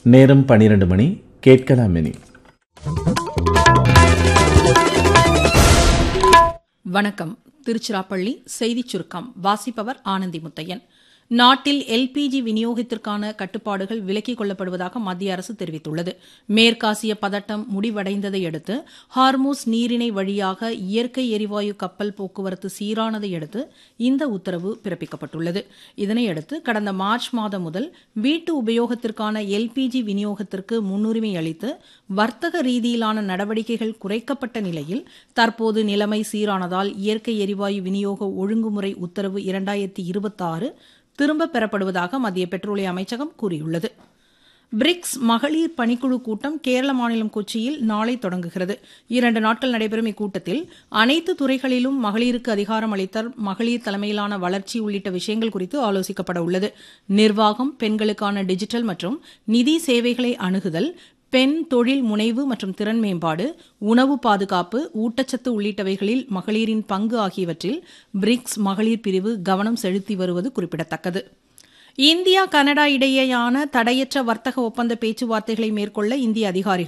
நேரம் பனிரெண்டு மணி கேட்கலாம் இனி வணக்கம் திருச்சிராப்பள்ளி செய்திச் சுருக்கம் வாசிப்பவர் ஆனந்தி முத்தையன் நாட்டில் எல்பிஜி விநியோகத்திற்கான கட்டுப்பாடுகள் விலக்கிக் கொள்ளப்படுவதாக மத்திய அரசு தெரிவித்துள்ளது மேற்காசிய பதட்டம் முடிவடைந்ததை அடுத்து ஹார்மூஸ் நீரிணை வழியாக இயற்கை எரிவாயு கப்பல் போக்குவரத்து சீரானதை அடுத்து இந்த உத்தரவு பிறப்பிக்கப்பட்டுள்ளது இதனையடுத்து கடந்த மார்ச் மாதம் முதல் வீட்டு உபயோகத்திற்கான எல்பிஜி விநியோகத்திற்கு முன்னுரிமை அளித்து வர்த்தக ரீதியிலான நடவடிக்கைகள் குறைக்கப்பட்ட நிலையில் தற்போது நிலைமை சீரானதால் இயற்கை எரிவாயு விநியோக ஒழுங்குமுறை உத்தரவு இரண்டாயிரத்தி இருபத்தாறு திரும்பப் பெறப்படுவதாக மத்திய பெட்ரோலிய அமைச்சகம் கூறியுள்ளது பிரிக்ஸ் மகளிர் பணிக்குழு கூட்டம் கேரள மாநிலம் கொச்சியில் நாளை தொடங்குகிறது இரண்டு நாட்கள் நடைபெறும் இக்கூட்டத்தில் அனைத்து துறைகளிலும் மகளிருக்கு அதிகாரம் அளித்தல் மகளிர் தலைமையிலான வளர்ச்சி உள்ளிட்ட விஷயங்கள் குறித்து ஆலோசிக்கப்பட உள்ளது நிர்வாகம் பெண்களுக்கான டிஜிட்டல் மற்றும் நிதி சேவைகளை அணுகுதல் பெண் தொழில் முனைவு மற்றும் திறன் மேம்பாடு உணவு பாதுகாப்பு ஊட்டச்சத்து உள்ளிட்டவைகளில் மகளிரின் பங்கு ஆகியவற்றில் பிரிக்ஸ் மகளிர் பிரிவு கவனம் செலுத்தி வருவது குறிப்பிடத்தக்கது இந்தியா கனடா இடையேயான தடையற்ற வர்த்தக ஒப்பந்த பேச்சுவார்த்தைகளை மேற்கொள்ள இந்திய அதிகாரிகள்